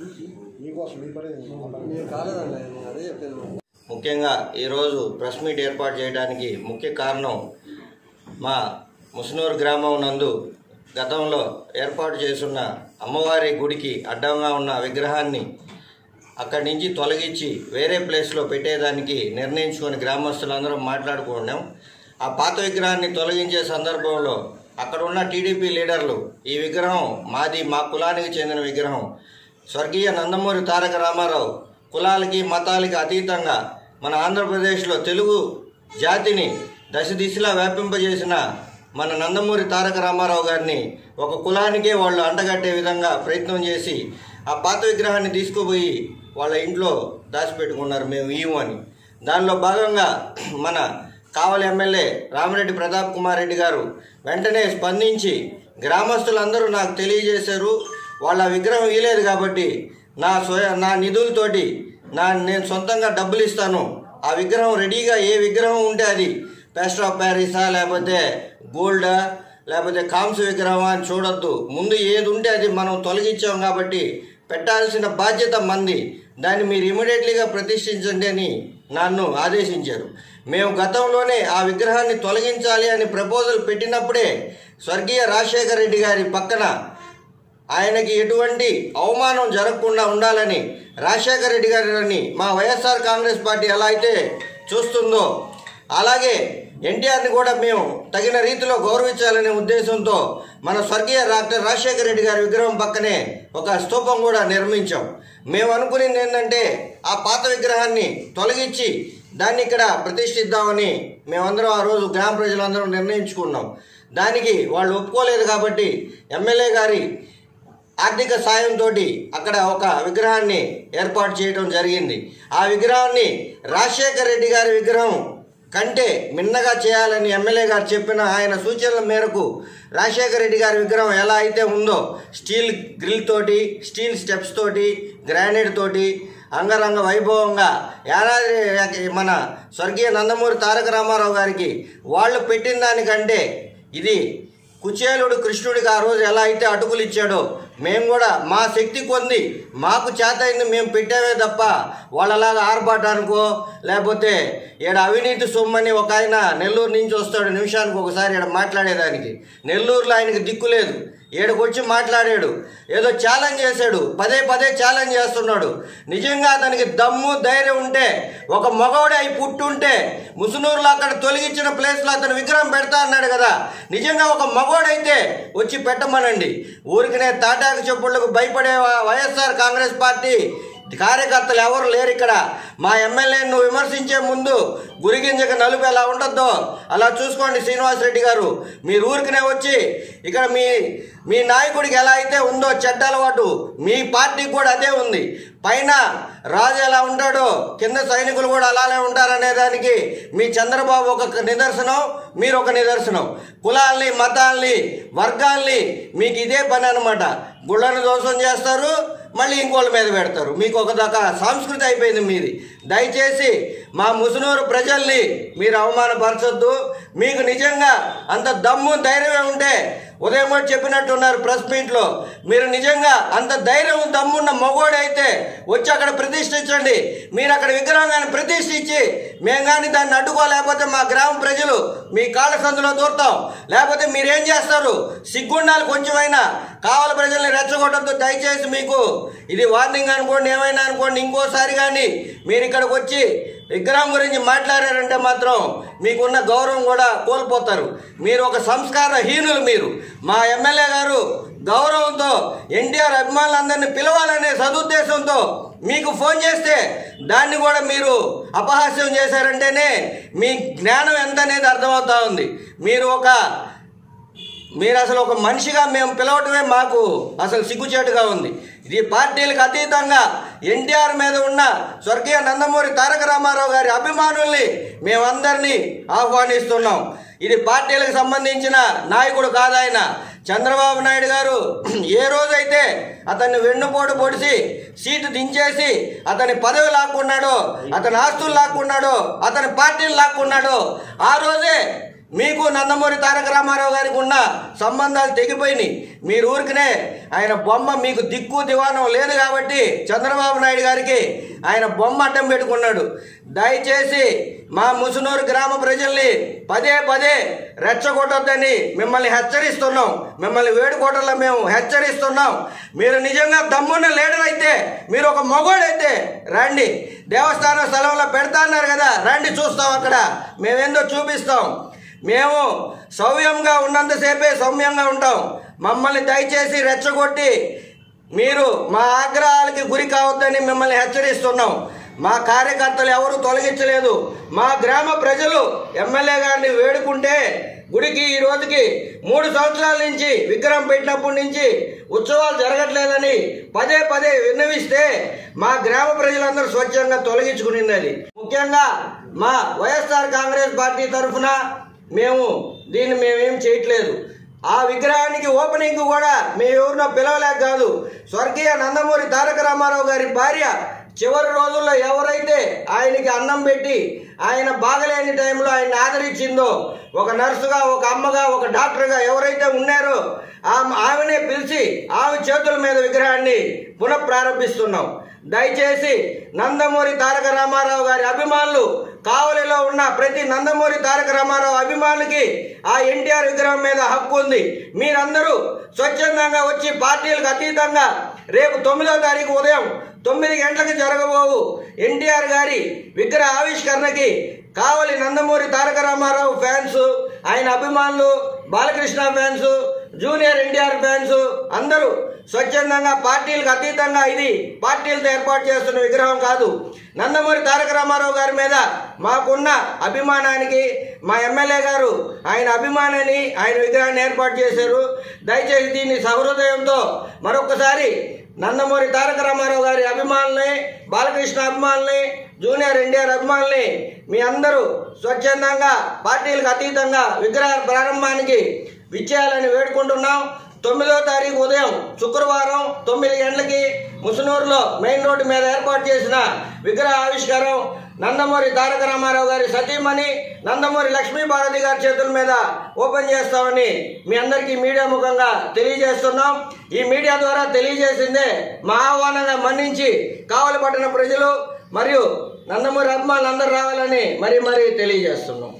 మీకోసం మీ పని మా పని. మీరు కాలేదండి నేను అదే చెప్పేది ముఖ్యంగా ఈరోజు ప్రెస్ మీట్ ఏర్పాటు చేయడానికి ముఖ్య కారణం మా ముసునూరు గ్రామం నందు గతంలో ఏర్పాటు చేసున్న అమ్మవారి గుడికి అడ్డంగా ఉన్న విగ్రహాన్ని అక్కడి నుంచి తొలగించి వేరే ప్లేస్లో పెట్టేదానికి నిర్ణయించుకొని గ్రామస్తులందరం మాట్లాడుకున్నాం ఆ పాత విగ్రహాన్ని తొలగించే సందర్భంలో అక్కడ ఉన్న టీడీపీ లీడర్లు ఈ విగ్రహం మాది మా కులానికి చెందిన విగ్రహం స్వర్గీయ నందమూరి తారక రామారావు కులాలకి మతాలకి అతీతంగా మన ఆంధ్రప్రదేశ్లో తెలుగు జాతిని దశ దిశలా వ్యాపింపజేసిన మన నందమూరి తారక రామారావు గారిని ఒక కులానికే వాళ్ళు అంటగట్టే విధంగా ప్రయత్నం చేసి ఆ పాత విగ్రహాన్ని తీసుకుపోయి వాళ్ళ ఇంట్లో దాచిపెట్టుకున్నారు మేము ఇయ్యము అని దానిలో భాగంగా మన కావలి ఎమ్మెల్యే రామిరెడ్డి ప్రతాప్ కుమార్ రెడ్డి గారు వెంటనే స్పందించి గ్రామస్తులందరూ నాకు తెలియజేశారు వాళ్ళ విగ్రహం ఇయలేదు కాబట్టి నా స్వయ నా నిధులతోటి నా నేను సొంతంగా డబ్బులు ఇస్తాను ఆ విగ్రహం రెడీగా ఏ విగ్రహం ఉంటే అది ప్యాస్టర్ ఆఫ్ ప్యారిసా లేకపోతే గోల్డా లేకపోతే కాంస విగ్రహం అని చూడొద్దు ముందు ఏది ఉంటే అది మనం తొలగించాం కాబట్టి పెట్టాల్సిన బాధ్యత మంది దాన్ని మీరు ఇమీడియట్లీగా ప్రతిష్ఠించండి అని నన్ను ఆదేశించారు మేము గతంలోనే ఆ విగ్రహాన్ని తొలగించాలి అని ప్రపోజల్ పెట్టినప్పుడే స్వర్గీయ రాజశేఖర రెడ్డి గారి పక్కన ఆయనకి ఎటువంటి అవమానం జరగకుండా ఉండాలని రాజశేఖర రెడ్డి గారిని మా వైఎస్ఆర్ కాంగ్రెస్ పార్టీ ఎలా అయితే చూస్తుందో అలాగే ఎన్టీఆర్ని కూడా మేము తగిన రీతిలో గౌరవించాలనే ఉద్దేశంతో మన స్వర్గీయ డాక్టర్ రాజశేఖర రెడ్డి గారి విగ్రహం పక్కనే ఒక స్తూపం కూడా నిర్మించాం మేము అనుకునేది ఏంటంటే ఆ పాత విగ్రహాన్ని తొలగించి దాన్ని ఇక్కడ ప్రతిష్ఠిద్దామని మేమందరం ఆ రోజు గ్రామ ప్రజలందరం నిర్ణయించుకున్నాం దానికి వాళ్ళు ఒప్పుకోలేదు కాబట్టి ఎమ్మెల్యే గారి ఆర్థిక సాయంతో అక్కడ ఒక విగ్రహాన్ని ఏర్పాటు చేయడం జరిగింది ఆ విగ్రహాన్ని రాజశేఖర రెడ్డి గారి విగ్రహం కంటే మిన్నగా చేయాలని ఎమ్మెల్యే గారు చెప్పిన ఆయన సూచనల మేరకు రాజశేఖర రెడ్డి గారి విగ్రహం ఎలా అయితే ఉందో స్టీల్ గ్రిల్ తోటి స్టీల్ స్టెప్స్ తోటి గ్రానైట్ తోటి అంగరంగ వైభవంగా యాదాద్రి మన స్వర్గీయ నందమూరి తారక రామారావు గారికి వాళ్ళు పెట్టిన దానికంటే ఇది కుచేలుడు కృష్ణుడికి ఆ రోజు ఎలా అయితే అటుకులు ఇచ్చాడో మేము కూడా మా శక్తి కొంది మాకు చేత అయింది మేము పెట్టామే తప్ప వాళ్ళలాగా ఆర్భాటానికో లేకపోతే ఈడ అవినీతి సొమ్మని ఒక ఆయన నెల్లూరు నుంచి వస్తాడు నిమిషానికి ఒకసారి ఈడ మాట్లాడేదానికి నెల్లూరులో ఆయనకి దిక్కు లేదు ఈడకు వచ్చి మాట్లాడాడు ఏదో ఛాలెంజ్ చేశాడు పదే పదే ఛాలెంజ్ చేస్తున్నాడు నిజంగా అతనికి దమ్ము ధైర్యం ఉంటే ఒక మగవాడే అయి పుట్టుంటే ముసునూరులో అక్కడ తొలగించిన ప్లేస్లో అతను విగ్రహం పెడతా అన్నాడు కదా నిజంగా ఒక మగవాడైతే వచ్చి పెట్టమనండి ఊరికినే తాటాకు చెప్పులకు భయపడే వా- వైఎస్ఆర్ కాంగ్రెస్ పార్టీ కార్యకర్తలు ఎవరు లేరు ఇక్కడ మా ఎమ్మెల్యేను విమర్శించే ముందు గురిగింజక నలుపు ఎలా ఉండొద్దో అలా చూసుకోండి శ్రీనివాస్ రెడ్డి గారు మీరు ఊరికనే వచ్చి ఇక్కడ మీ మీ నాయకుడికి ఎలా అయితే ఉందో చెడ్డ అలవాటు మీ పార్టీకి కూడా అదే ఉంది పైన రాజు ఎలా ఉంటాడో కింద సైనికులు కూడా అలానే ఉంటారనే దానికి మీ చంద్రబాబు ఒక నిదర్శనం మీరు ఒక నిదర్శనం కులాల్ని మతాల్ని వర్గాల్ని మీకు ఇదే పని అనమాట గుళ్ళను దోషం చేస్తారు మళ్ళీ ఇంకోళ్ళ మీద పెడతారు మీకు ఒక దాకా సంస్కృతి అయిపోయింది మీది దయచేసి మా ముసునూరు ప్రజల్ని మీరు అవమానపరచొద్దు మీకు నిజంగా అంత దమ్ము ధైర్యమే ఉంటే ఉదయం కూడా చెప్పినట్టున్నారు ప్రెస్ మీట్లో మీరు నిజంగా అంత ధైర్యం దమ్మున్న మగోడైతే వచ్చి అక్కడ ప్రతిష్ఠించండి మీరు అక్కడ విగ్రహం కానీ ప్రతిష్ఠించి మేము కానీ దాన్ని అడ్డుకోలేకపోతే మా గ్రామ ప్రజలు మీ కాళ్ళ సందులో దూరుతాం లేకపోతే మీరేం చేస్తారు సిగ్గుండాలి కొంచెమైనా కావాలి ప్రజల్ని రెచ్చగొట్టద్దు దయచేసి మీకు ఇది వార్నింగ్ అనుకోండి ఏమైనా అనుకోండి ఇంకోసారి కానీ మీరు ఇక్కడికి వచ్చి విగ్రహం గురించి మాట్లాడారంటే మాత్రం మీకున్న గౌరవం కూడా కోల్పోతారు మీరు ఒక సంస్కార హీనులు మీరు మా ఎమ్మెల్యే గారు గౌరవంతో ఎన్టీఆర్ అభిమానులందరినీ పిలవాలనే సదుద్దేశంతో మీకు ఫోన్ చేస్తే దాన్ని కూడా మీరు అపహాస్యం చేశారంటేనే మీ జ్ఞానం ఎంత అనేది అర్థమవుతా ఉంది మీరు ఒక మీరు అసలు ఒక మనిషిగా మేము పిలవటమే మాకు అసలు సిగ్గుచేటుగా ఉంది ఇది పార్టీలకు అతీతంగా ఎన్టీఆర్ మీద ఉన్న స్వర్గీయ నందమూరి తారక రామారావు గారి అభిమానుల్ని మేమందరినీ ఆహ్వానిస్తున్నాం ఇది పార్టీలకు సంబంధించిన నాయకుడు కాదాయన చంద్రబాబు నాయుడు గారు ఏ రోజైతే అతన్ని వెన్నుపోటు పొడిచి సీటు దించేసి అతని పదవి లాక్కున్నాడో అతని ఆస్తులు లాక్కున్నాడో అతని పార్టీలు లాక్కున్నాడో ఆ రోజే మీకు నందమూరి తారక రామారావు గారికి ఉన్న సంబంధాలు తెగిపోయినాయి మీరు ఊరికనే ఆయన బొమ్మ మీకు దిక్కు దివానం లేదు కాబట్టి చంద్రబాబు నాయుడు గారికి ఆయన బొమ్మ అడ్డం పెట్టుకున్నాడు దయచేసి మా ముసునూరు గ్రామ ప్రజల్ని పదే పదే రెచ్చగొట్టొద్దని మిమ్మల్ని హెచ్చరిస్తున్నాం మిమ్మల్ని వేడుకోవడంలో మేము హెచ్చరిస్తున్నాం మీరు నిజంగా దమ్మున్న లీడర్ అయితే మీరు ఒక మగోడైతే రండి దేవస్థానం స్థలంలో పెడతా అన్నారు కదా రండి చూస్తాం అక్కడ మేమేందో చూపిస్తాం మేము సౌమ్యంగా ఉన్నంతసేపే సౌమ్యంగా ఉంటాం మమ్మల్ని దయచేసి రెచ్చగొట్టి మీరు మా ఆగ్రహాలకి గురి కావద్దని మిమ్మల్ని హెచ్చరిస్తున్నాం మా కార్యకర్తలు ఎవరు తొలగించలేదు మా గ్రామ ప్రజలు ఎమ్మెల్యే గారిని వేడుకుంటే గుడికి ఈ రోజుకి మూడు సంవత్సరాల నుంచి విగ్రహం పెట్టినప్పటి నుంచి ఉత్సవాలు జరగట్లేదని పదే పదే విన్నవిస్తే మా గ్రామ ప్రజలందరూ స్వచ్ఛంగా తొలగించుకునింది ముఖ్యంగా మా వైఎస్ఆర్ కాంగ్రెస్ పార్టీ తరఫున మేము దీన్ని మేమేం చేయట్లేదు ఆ విగ్రహానికి ఓపెనింగ్ కూడా మేము ఎవరినో పిలవలేక కాదు స్వర్గీయ నందమూరి తారక రామారావు గారి భార్య చివరి రోజుల్లో ఎవరైతే ఆయనకి అన్నం పెట్టి ఆయన బాగలేని టైంలో ఆయన ఆదరించిందో ఒక నర్సుగా ఒక అమ్మగా ఒక డాక్టర్గా ఎవరైతే ఉన్నారో ఆమె ఆమెనే పిలిచి ఆమె చేతుల మీద విగ్రహాన్ని పునఃప్రారంభిస్తున్నాం దయచేసి నందమూరి తారక రామారావు గారి అభిమానులు కావలిలో ఉన్న ప్రతి నందమూరి తారక రామారావు అభిమానులకి ఆ ఎన్టీఆర్ విగ్రహం మీద హక్కు ఉంది మీరందరూ స్వచ్ఛందంగా వచ్చి పార్టీలకు అతీతంగా రేపు తొమ్మిదో తారీఖు ఉదయం తొమ్మిది గంటలకు జరగబోవు ఎన్టీఆర్ గారి విగ్రహ ఆవిష్కరణకి కావలి నందమూరి తారక రామారావు ఫ్యాన్స్ ఆయన అభిమానులు Balakrishna fans junior NTR fans అందరూ స్వచ్ఛందంగా పార్టీలకు అతీతంగా ఇది పార్టీలతో ఏర్పాటు చేస్తున్న విగ్రహం కాదు నందమూరి తారక రామారావు గారి మీద మాకున్న అభిమానానికి మా ఎమ్మెల్యే గారు ఆయన అభిమానాన్ని ఆయన విగ్రహాన్ని ఏర్పాటు చేశారు దయచేసి దీన్ని సహృదయంతో మరొకసారి నందమూరి తారక రామారావు గారి అభిమానుల్ని బాలకృష్ణ అభిమానుల్ని జూనియర్ ఎన్టీఆర్ అభిమానుల్ని మీ అందరూ స్వచ్ఛందంగా పార్టీలకు అతీతంగా విగ్రహ ప్రారంభానికి విచ్చేయాలని వేడుకుంటున్నాం తొమ్మిదో తారీఖు ఉదయం శుక్రవారం తొమ్మిది గంటలకి ముసునూరులో మెయిన్ రోడ్డు మీద ఏర్పాటు చేసిన విగ్రహ ఆవిష్కారం నందమూరి తారక రామారావు గారి సతీమణి నందమూరి లక్ష్మీభారతి గారి చేతుల మీద ఓపెన్ చేస్తామని మీ అందరికీ మీడియా ముఖంగా తెలియజేస్తున్నాం ఈ మీడియా ద్వారా తెలియజేసిందే మా ఆహ్వానంగా మన్నించి కావలి పట్టణ ప్రజలు మరియు నందమూరి అభిమానులు అందరూ రావాలని మరీ మరీ తెలియజేస్తున్నాం